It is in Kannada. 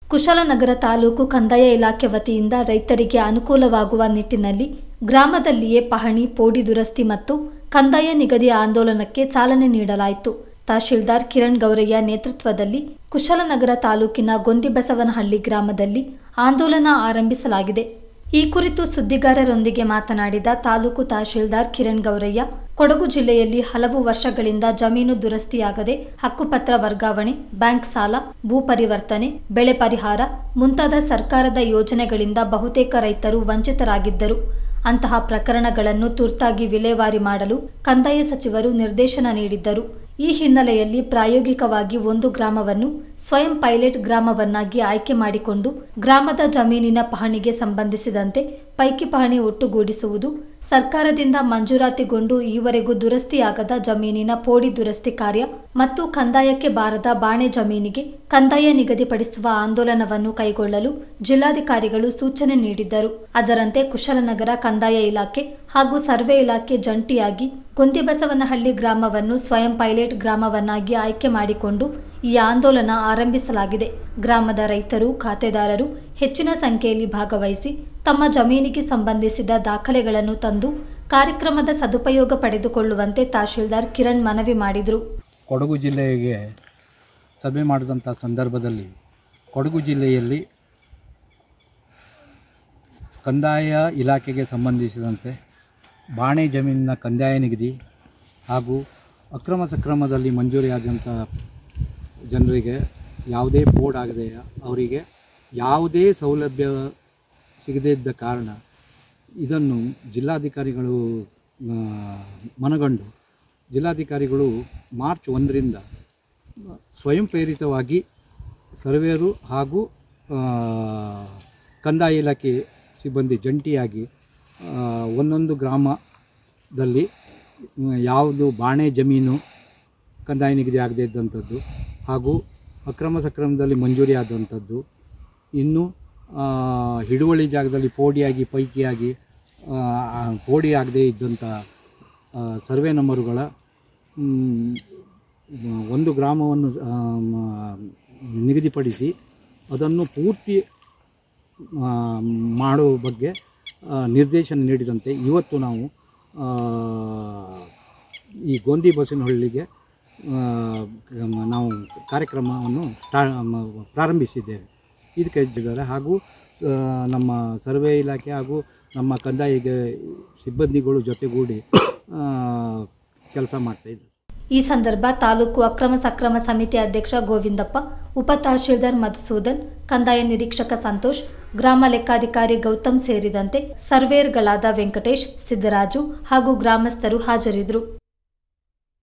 ಕುಶಾಲನಗರ ತಾಲೂಕು ಕಂದಾಯ ಇಲಾಖೆ ವತಿಯಿಂದ ರೈತರಿಗೆ ಅನುಕೂಲವಾಗುವ ನಿಟ್ಟಿನಲ್ಲಿ ಗ್ರಾಮದಲ್ಲಿಯೇ ಪಹಣಿ ಪೋಡಿ ದುರಸ್ತಿ ಮತ್ತು ಕಂದಾಯ ನಿಗದಿ ಆಂದೋಲನಕ್ಕೆ ಚಾಲನೆ ನೀಡಲಾಯಿತು ತಹಶೀಲ್ದಾರ್ ಕಿರಣ್ ಗೌರಯ್ಯ ನೇತೃತ್ವದಲ್ಲಿ ಕುಶಾಲನಗರ ತಾಲೂಕಿನ ಗೊಂದಿಬಸವನಹಳ್ಳಿ ಗ್ರಾಮದಲ್ಲಿ ಆಂದೋಲನ ಆರಂಭಿಸಲಾಗಿದೆ ಈ ಕುರಿತು ಸುದ್ದಿಗಾರರೊಂದಿಗೆ ಮಾತನಾಡಿದ ತಾಲೂಕು ತಹಶೀಲ್ದಾರ್ ಕಿರಣ್ ಗೌರಯ್ಯ ಕೊಡಗು ಜಿಲ್ಲೆಯಲ್ಲಿ ಹಲವು ವರ್ಷಗಳಿಂದ ಜಮೀನು ದುರಸ್ತಿಯಾಗದೆ ಹಕ್ಕುಪತ್ರ ವರ್ಗಾವಣೆ ಬ್ಯಾಂಕ್ ಸಾಲ ಭೂ ಪರಿವರ್ತನೆ ಬೆಳೆ ಪರಿಹಾರ ಮುಂತಾದ ಸರ್ಕಾರದ ಯೋಜನೆಗಳಿಂದ ಬಹುತೇಕ ರೈತರು ವಂಚಿತರಾಗಿದ್ದರು ಅಂತಹ ಪ್ರಕರಣಗಳನ್ನು ತುರ್ತಾಗಿ ವಿಲೇವಾರಿ ಮಾಡಲು ಕಂದಾಯ ಸಚಿವರು ನಿರ್ದೇಶನ ನೀಡಿದ್ದರು ಈ ಹಿನ್ನೆಲೆಯಲ್ಲಿ ಪ್ರಾಯೋಗಿಕವಾಗಿ ಒಂದು ಗ್ರಾಮವನ್ನು ಸ್ವಯಂ ಪೈಲಟ್ ಗ್ರಾಮವನ್ನಾಗಿ ಆಯ್ಕೆ ಮಾಡಿಕೊಂಡು ಗ್ರಾಮದ ಜಮೀನಿನ ಪಹಣಿಗೆ ಸಂಬಂಧಿಸಿದಂತೆ ಪೈಕಿ ಪಹಣಿ ಒಟ್ಟುಗೂಡಿಸುವುದು ಸರ್ಕಾರದಿಂದ ಮಂಜೂರಾತಿಗೊಂಡು ಈವರೆಗೂ ದುರಸ್ತಿಯಾಗದ ಜಮೀನಿನ ಪೋಡಿ ದುರಸ್ತಿ ಕಾರ್ಯ ಮತ್ತು ಕಂದಾಯಕ್ಕೆ ಬಾರದ ಬಾಣೆ ಜಮೀನಿಗೆ ಕಂದಾಯ ನಿಗದಿಪಡಿಸುವ ಆಂದೋಲನವನ್ನು ಕೈಗೊಳ್ಳಲು ಜಿಲ್ಲಾಧಿಕಾರಿಗಳು ಸೂಚನೆ ನೀಡಿದ್ದರು ಅದರಂತೆ ಕುಶಲನಗರ ಕಂದಾಯ ಇಲಾಖೆ ಹಾಗೂ ಸರ್ವೆ ಇಲಾಖೆ ಜಂಟಿಯಾಗಿ ಗೊಂದಿಬಸವನಹಳ್ಳಿ ಗ್ರಾಮವನ್ನು ಸ್ವಯಂ ಪೈಲಟ್ ಗ್ರಾಮವನ್ನಾಗಿ ಆಯ್ಕೆ ಮಾಡಿಕೊಂಡು ಈ ಆಂದೋಲನ ಆರಂಭಿಸಲಾಗಿದೆ ಗ್ರಾಮದ ರೈತರು ಖಾತೆದಾರರು ಹೆಚ್ಚಿನ ಸಂಖ್ಯೆಯಲ್ಲಿ ಭಾಗವಹಿಸಿ ತಮ್ಮ ಜಮೀನಿಗೆ ಸಂಬಂಧಿಸಿದ ದಾಖಲೆಗಳನ್ನು ತಂದು ಕಾರ್ಯಕ್ರಮದ ಸದುಪಯೋಗ ಪಡೆದುಕೊಳ್ಳುವಂತೆ ತಹಶೀಲ್ದಾರ್ ಕಿರಣ್ ಮನವಿ ಮಾಡಿದರು ಕೊಡಗು ಜಿಲ್ಲೆಗೆ ಸಭೆ ಮಾಡಿದಂಥ ಸಂದರ್ಭದಲ್ಲಿ ಕೊಡಗು ಜಿಲ್ಲೆಯಲ್ಲಿ ಕಂದಾಯ ಇಲಾಖೆಗೆ ಸಂಬಂಧಿಸಿದಂತೆ ಬಾಣೆ ಜಮೀನಿನ ಕಂದಾಯ ನಿಗದಿ ಹಾಗೂ ಅಕ್ರಮ ಸಕ್ರಮದಲ್ಲಿ ಮಂಜೂರಿಯಾದಂಥ ಜನರಿಗೆ ಯಾವುದೇ ಬೋರ್ಡ್ ಆಗದೆ ಅವರಿಗೆ ಯಾವುದೇ ಸೌಲಭ್ಯ ಸಿಗದೇ ಇದ್ದ ಕಾರಣ ಇದನ್ನು ಜಿಲ್ಲಾಧಿಕಾರಿಗಳು ಆ, ಮನಗಂಡು ಜಿಲ್ಲಾಧಿಕಾರಿಗಳು ಮಾರ್ಚ್ ಒಂದರಿಂದ ಸ್ವಯಂ ಪ್ರೇರಿತವಾಗಿ ಸರ್ವೇರು ಹಾಗೂ ಆ, ಕಂದಾಯ ಇಲಾಖೆ ಸಿಬ್ಬಂದಿ ಜಂಟಿಯಾಗಿ ಆ, ಒಂದೊಂದು ಗ್ರಾಮದಲ್ಲಿ ಮ್, ಯಾವುದು ಬಾಣೆ ಜಮೀನು ಕಂದಾಯ ನಿಗದಿ ಆಗದೇ ಇದ್ದಂಥದ್ದು ಹಾಗೂ ಅಕ್ರಮ ಸಕ್ರಮದಲ್ಲಿ ಮಂಜೂರಿ ಆದಂಥದ್ದು ಇನ್ನು ಆ, ಹಿಡುವಳಿ ಜಾಗದಲ್ಲಿ ಪೋಡಿಯಾಗಿ ಪೈಕಿಯಾಗಿ ಆ, ಆ, ಪೋಡಿ ಆಗದೇ ಇದ್ದಂಥ ಆ, ಸರ್ವೆ ನಂಬರುಗಳ ಮ್, ಒಂದು ಗ್ರಾಮವನ್ನು ಆ, ಮ- ನಿಗದಿಪಡಿಸಿ ಅದನ್ನು ಪೂರ್ತಿ ಆ, ಮಾಡುವ ಬಗ್ಗೆ ಆ, ನಿರ್ದೇಶನ ನೀಡಿದಂತೆ ಇವತ್ತು ನಾವು ಆ, ಈ ಗೋಂದಿ ಬಸವನಹಳ್ಳಿಗೆ ಆ, ಮ- ನಾವು ಕಾರ್ಯಕ್ರಮವನ್ನು ಸ್ಟಾ ಮ- ಪ್ರಾರಂಭಿಸಿದ್ದೇವೆ ಇದಕ್ಕೆ ಇದ್ದಾರೆ ಹಾಗೂ ಆ, ನಮ್ಮ ಸರ್ವೆ ಇಲಾಖೆ ಹಾಗೂ ನಮ್ಮ ಕಂದಾಯ ಸಿಬ್ಬಂದಿಗಳು ಜೊತೆಗೂಡಿ ಕೆಲಸ ಮಾಡ್ತಾಯಿದ್ದಾರೆ ಈ ಸಂದರ್ಭ ತಾಲೂಕು ಅಕ್ರಮ ಸಕ್ರಮ ಸಮಿತಿ ಅಧ್ಯಕ್ಷ ಗೋವಿಂದಪ್ಪ ಉಪ ತಹಶೀಲ್ದಾರ್ ಮಧುಸೂದನ್ ಕಂದಾಯ ನಿರೀಕ್ಷಕ ಸಂತೋಷ್ ಗ್ರಾಮ ಲೆಕ್ಕಾಧಿಕಾರಿ ಗೌತಮ್ ಸೇರಿದಂತೆ ಸರ್ವೇರ್ಗಳಾದ ವೆಂಕಟೇಶ್ ಸಿದ್ದರಾಜು ಹಾಗೂ ಗ್ರಾಮಸ್ಥರು ಹಾಜರಿದ್ದರು